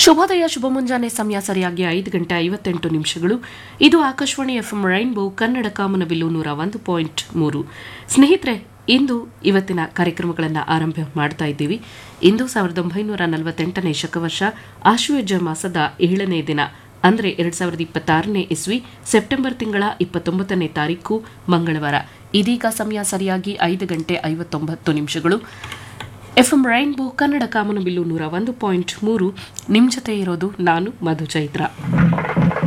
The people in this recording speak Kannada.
ಶುಭೋದಯ ಶುಭ ಮುಂಜಾನೆ ಸಮಯ ಸರಿಯಾಗಿ ಐದು ಗಂಟೆ ಐವತ್ತೆಂಟು ನಿಮಿಷಗಳು ಇದು ಆಕಾಶವಾಣಿ ಎಫ್ಎಂ ರೈನ್ಬೋ ಕನ್ನಡ ಕಾಮನಬಿಲ್ಲು ನೂರ ಒಂದು ಪಾಯಿಂಟ್ ಮೂರು ಸ್ನೇಹಿತರೆ ಇಂದು ಇವತ್ತಿನ ಕಾರ್ಯಕ್ರಮಗಳನ್ನು ಆರಂಭ ಮಾಡ್ತಾ ಇದ್ದೀವಿ ಇಂದು ಸಾವಿರದ ಒಂಬೈನೂರ ನಲವತ್ತೆಂಟನೇ ಶಕವರ್ಷ ಆಶ್ವಯುಜ ಮಾಸದ ಏಳನೇ ದಿನ ಅಂದರೆ ಎರಡ್ ಸಾವಿರದ ಇಪ್ಪತ್ತಾರನೇ ಇಸ್ವಿ ಸೆಪ್ಟೆಂಬರ್ ತಿಂಗಳ ಇಪ್ಪತ್ತೊಂಬತ್ತನೇ ತಾರೀಕು ಮಂಗಳವಾರ ಇದೀಗ ಸಮಯ ಸರಿಯಾಗಿ ಐದು ಗಂಟೆ ಐವತ್ತೊಂಬತ್ತು ನಿಮಿಷಗಳು ಎಫ್ಎಂ ರೈನ್ಬೋ ಕನ್ನಡ ಕಾಮನಬಿಲ್ಲು ನೂರ ಒಂದು ಪಾಯಿಂಟ್ ಮೂರು ನಿಮ್ಮ ಜೊತೆ ಇರೋದು ನಾನು ಮಧು ಚೈತ್ರ